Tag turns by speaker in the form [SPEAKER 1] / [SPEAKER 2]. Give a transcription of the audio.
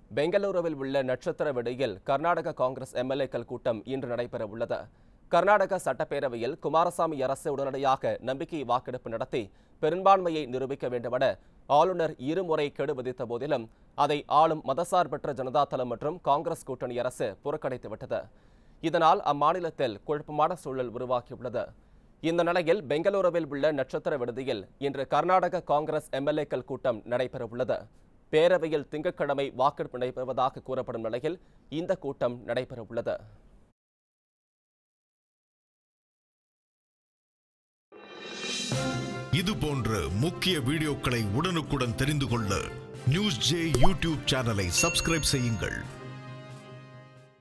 [SPEAKER 1] பெங்களூருவில் உள்ள நட்சத்திர விடையில் கர்நாடக காங்கிரஸ் எம்எல்ஏக்கள் கூட்டம் இன்று நடைபெற உள்ளது கர்நாடக சட்டப்பேரவையில் குமாரசாமி அரசு உடனடியாக நம்பிக்கை வாக்கெடுப்பு நடத்தி பெரும்பான்மையை நிரூபிக்க வேண்டுமென ஆளுநர் இருமுறை கெடு விதித்த போதிலும் அதை ஆளும் மதசார்பற்ற ஜனதாதளம் மற்றும் காங்கிரஸ் கூட்டணி அரசு புறக்கணித்துவிட்டது இதனால் அம்மாநிலத்தில் குழப்பமான சூழல் உருவாகியுள்ளது இந்த நிலையில் பெங்களூருவில் உள்ள நட்சத்திர விடுதியில் இன்று கர்நாடக காங்கிரஸ் எம்எல்ஏக்கள் கூட்டம் நடைபெறவுள்ளது பேரவையில் திங்கட்கிழமை வாக்கெடுப்பு நடைபெறுவதாக கூறப்படும் நிலையில் இந்த கூட்டம் நடைபெறவுள்ளது
[SPEAKER 2] இது போன்ற முக்கிய வீடியோக்களை உடனுக்குடன் தெரிந்து கொள்ள நியூஸ் ஜே யூடியூப் சேனலை சப்ஸ்கிரைப் செய்யுங்கள்